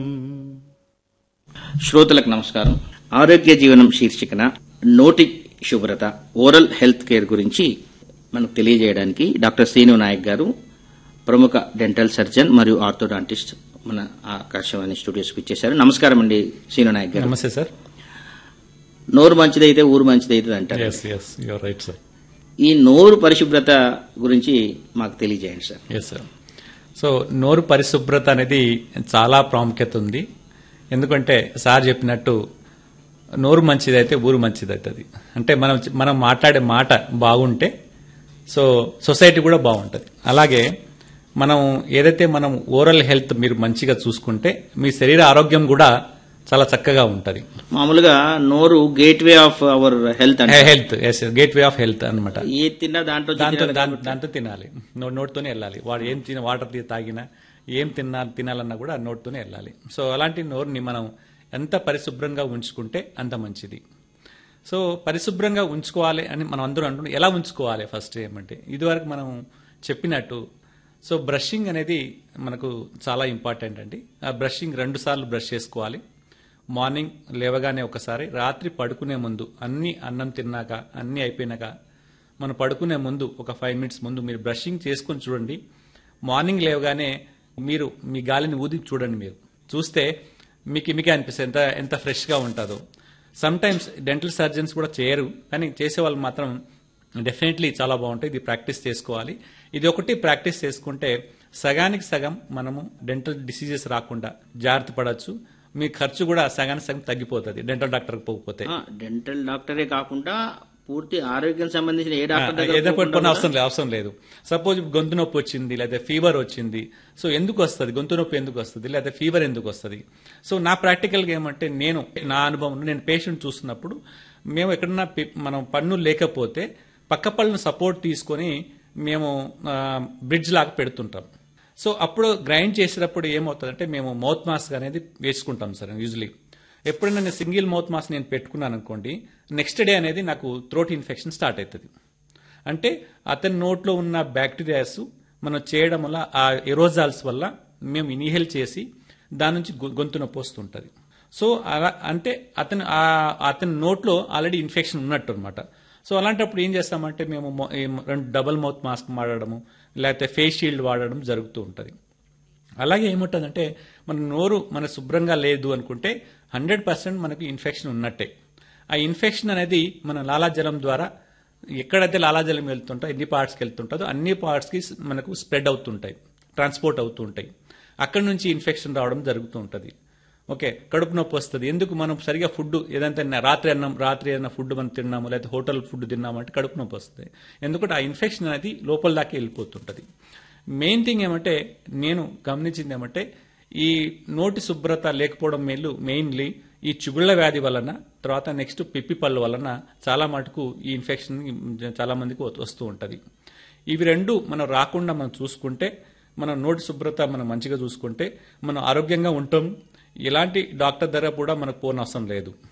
శ్రోతలకు నమస్కారం ఆరోగ్య జీవనం శీర్షికన నోటి శుభ్రత ఓరల్ హెల్త్ కేర్ గురించి మనకు తెలియజేయడానికి డాక్టర్ శ్రీను నాయక్ గారు ప్రముఖ డెంటల్ సర్జన్ మరియు ఆర్థోడాంటిస్ట్ మన ఆకాశవాణి స్టూడియోస్కి ఇచ్చేశారు నమస్కారం అండి శ్రీను నాయక్ గారు నమస్తే సార్ నోరు మంచిదైతే ఊరు మంచిదైతే అంటారు yes yes you're right sir ఈ నోరు పరిశుభ్రత గురించి మాకు తెలియజేయండి సార్ ఎస్ సార్ సో నోరు పరిశుభ్రత అనేది చాలా ప్రాముఖ్యత ఉంది ఎందుకంటే సార్ చెప్పినట్టు నోరు మంచిదైతే ఊరు మంచిదవుతుంది అంటే మనం మనం మాట్లాడే మాట బాగుంటే సో సొసైటీ కూడా బాగుంటుంది అలాగే మనం ఏదైతే మనం ఓరల్ హెల్త్ మీరు మంచిగా చూసుకుంటే మీ శరీర ఆరోగ్యం కూడా చాలా చక్కగా ఉంటుంది మామూలుగా నోరు gateway of our health అంటే health yes gateway of health అనమాట ఏ తిన్నా దాంట్లో దాంతో దాం- దాంతో తినాలి నో- నోటితోనే వెళ్ళాలి వాడు ఏం తిన వాటర్ తీ- తాగినా ఏం తిన్నా తినాలన్నా కూడా నోటితోనే వెళ్ళాలి సో అలాంటి నోరుని మనం ఎంత పరిశుభ్రంగా ఉంచుకుంటే అంత మంచిది సో పరిశుభ్రంగా ఉంచుకోవాలి అని మనం అందరూ అంటున్నాం ఎలా ఉంచుకోవాలి ఫస్ట్ ఏమంటే ఇదివరకు మనం చెప్పినట్టు సో బ్రషింగ్ అనేది మనకు చాలా ఇంపార్టెంట్ అండి ఆ బ్రషింగ్ రెండు సార్లు బ్రష్ చేసుకోవాలి మార్నింగ్ లేవగానే ఒకసారి రాత్రి పడుకునే ముందు అన్ని అన్నం తిన్నాక అన్ని అయిపోయినాక మనం పడుకునే ముందు ఒక ఫైవ్ మినిట్స్ ముందు మీరు బ్రషింగ్ చేసుకొని చూడండి మార్నింగ్ లేవగానే మీరు మీ గాలిని ఊది చూడండి మీరు చూస్తే మీకు మీకే అనిపిస్తుంది ఎంత ఎంత ఫ్రెష్గా ఉంటుందో సమ్ టైమ్స్ డెంటల్ సర్జన్స్ కూడా చేయరు కానీ చేసే వాళ్ళు మాత్రం డెఫినెట్లీ చాలా బాగుంటాయి ఇది ప్రాక్టీస్ చేసుకోవాలి ఇది ఒకటి ప్రాక్టీస్ చేసుకుంటే సగానికి సగం మనము డెంటల్ డిసీజెస్ రాకుండా జాగ్రత్త పడవచ్చు మీ ఖర్చు కూడా సగానికి సగం తగ్గిపోతుంది డెంటల్ డాక్టర్కి పోకపోతే ఆ, డెంటల్ డాక్టరే కాకుండా పూర్తి ఆరోగ్యం సంబంధించిన ఏ డాక్టర్ దగ్గర ఏదో పోకుండా పెట్టుకున్న అవసరం లేదు అవసరం లేదు సపోజ్ గొంతు నొప్పి వచ్చింది లేదా ఫీవర్ వచ్చింది సో ఎందుకు వస్తుంది గొంతు నొప్పి ఎందుకు వస్తుంది లేదా ఫీవర్ ఎందుకు వస్తుంది సో నా ప్రాక్టికల్గా ఏమంటే నేను నా అనుభవంలో నేను పేషెంట్ చూస్తున్నప్పుడు మేము ఎక్కడన్నా పి- మనం పన్ను లేకపోతే పక్క పళ్ళను సపోర్ట్ తీసుకొని మేము బ్రిడ్జ్ లాగా పెడుతుంటాం సో అప్పుడు గ్రైండ్ చేసేటప్పుడు ఏమవుతుందంటే మేము మౌత్ మాస్క్ అనేది వేసుకుంటాం సార్ యూజువలీ ఎప్పుడైనా నేను సింగిల్ మౌత్ మాస్క్ నేను పెట్టుకున్నాను అనుకోండి నెక్స్ట్ డే అనేది నాకు థ్రోట్ ఇన్ఫెక్షన్ స్టార్ట్ అవుతుంది అంటే అతని నోట్లో ఉన్న బ్యాక్టీరియాస్ మనం చేయడం వల్ల ఆ ఎరోజాల్స్ వల్ల మేము ఇన్హేల్ చేసి దాని నుంచి గొ- గొంతు నొప్పి వస్తుంటుంది సో అలా అంటే అతను ఆ- అతని నోట్లో ఆల్రెడీ ఇన్ఫెక్షన్ ఉన్నట్టు అనమాట సో అలాంటప్పుడు ఏం చేస్తామంటే మేము మొ- ఈ రెండు డబుల్ మౌత్ మాస్క్ వాడడము లేకపోతే ఫేస్ షీల్డ్ వాడడం జరుగుతూ ఉంటుంది అలాగే ఏముంటుందంటే మన నోరు మన శుభ్రంగా లేదు అనుకుంటే హండ్రెడ్ పర్సెంట్ మనకు ఇన్ఫెక్షన్ ఉన్నట్టే ఆ ఇన్ఫెక్షన్ అనేది మన లాలాజలం ద్వారా ఎక్కడైతే లాలాజలం వెళ్తుంటో ఎన్ని పార్ట్స్కి వెళ్తుంటుందో అన్ని పార్ట్స్కి మనకు స్ప్రెడ్ అవుతుంటాయి ట్రాన్స్పోర్ట్ అవుతూ ఉంటాయి అక్కడి నుంచి ఇన్ఫెక్షన్ రావడం జరుగుతూ ఉంటుంది ఓకే కడుపు నొప్పి వస్తుంది ఎందుకు మనం సరిగా ఫుడ్ ఏదంటే న- రాత్రి అన్నం రాత్రి ఏదైనా ఫుడ్ మనం తిన్నాము లేదా హోటల్ ఫుడ్ తిన్నాము అంటే కడుపు నొప్పి వస్తుంది ఎందుకంటే ఆ ఇన్ఫెక్షన్ అనేది లోపల దాకా వెళ్ళిపోతుంటుంది మెయిన్ థింగ్ ఏమంటే నేను గమనించింది ఏమంటే ఈ నోటి శుభ్రత లేకపోవడం మేలు మెయిన్లీ ఈ చిగుళ్ళ వ్యాధి వలన తర్వాత నెక్స్ట్ పిప్పి పళ్ళు వలన చాలా మటుకు ఈ ఇన్ఫెక్షన్ చాలా మందికి వ- వస్తూ ఉంటుంది ఇవి రెండు మనం రాకుండా మనం చూసుకుంటే మన నోటి శుభ్రత మనం మంచిగా చూసుకుంటే మనం ఆరోగ్యంగా ఉంటాం ఎలాంటి డాక్టర్ దగ్గర కూడా మనకు పోనవసరం లేదు